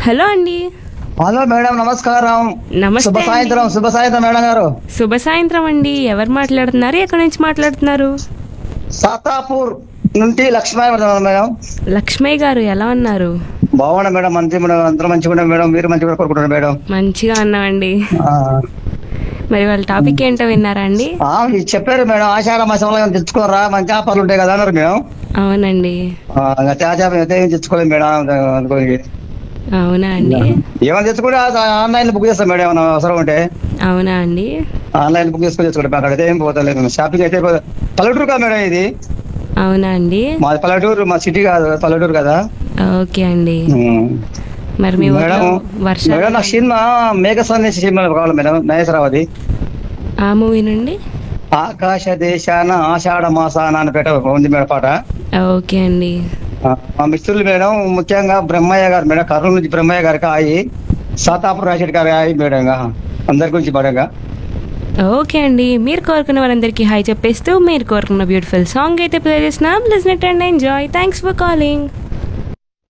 Hello అండి hello madam నమస్కారం నమస్తే శుభ అండి. సాయంత్రం శుభ సాయంత్రం మేడం గారు శుభ సాయంత్రం అండి ఎవరు మాట్లాడుతున్నారు ఎక్కడి నుంచి మాట్లాడుతున్నారు సాతాపూర్ నుండి లక్ష్మీ మేడం లక్ష్మయ్య గారు ఎలా ఉన్నారు బాగున్నా మేడం మంచి మేడం అందరూ మంచిగా ఉన్నాం మేడం మీరు మంచిగా కోరుకుంటున్నారు మేడం మంచిగా ఉన్నామండి ఆ, మరి వాళ్ళ టాపిక్ ఏంటో విన్నారా అండి ఆ, ఇది చెప్పారు మేడం ఆషాఢ మాసంలో ఏమైనా తెచ్చుకోరా మంచి ఆఫర్లు ఉంటాయి కదా అన్నారు మేడం అవునండి ఆ, ఇంకా తేజాపం అయితే ఏం తెచ్చుకోలేదు మేడం అనుకోని అవునా అండి ఏమైనా తెచ్చుకుంటే ఆన్లైన్ బుక్ చేస్తాం మేడం ఏమైనా అవసరం ఉంటే అవునా అండి ఆన్లైన్ బుక్ చేసుకొని తెచ్చుకుంటాం అక్కడ అయితే ఏం పోతలేదు షాపింగ్ అయితే పో- పల్లెటూరు కదా మేడం ఇది అవునా అండి మాది పల్లెటూరు మా సిటీ కాదు పల్లెటూరు కదా ఓకే అండి ఉమ్. మరి మీ ఊర్లో మేడం వర్షాలు మేడం నాకు సినిమా మేఘ సందేశ సినిమా కావాలి మేడం నాగేశ్వరరావుది ఆ మూవీ నుండి ఆకాశ దేశాన ఆషాఢ మాసాన అని పెట్ట ఉంది మేడం పాట ఓకే అండి ఆ, మా మిత్రులు మేడం ముఖ్యంగా బ్రహ్మయ్య గారు మేడం కర్నూలు నుంచి బ్రహ్మయ్య గారికి ఆయి సాతాపురం రాజశేఖర్ గారి ఆయి మేడం ఇంకా. అందరి గురించి మేడంగా ఓకే అండి మీరు కోరుకున్న వారందరికీ హాయ్ చెప్పేస్తూ మీరు కోరుకున్న బ్యూటిఫుల్ సాంగ్ అయితే ప్లే చేస్తున్నాం listen it and enjoy thanks for calling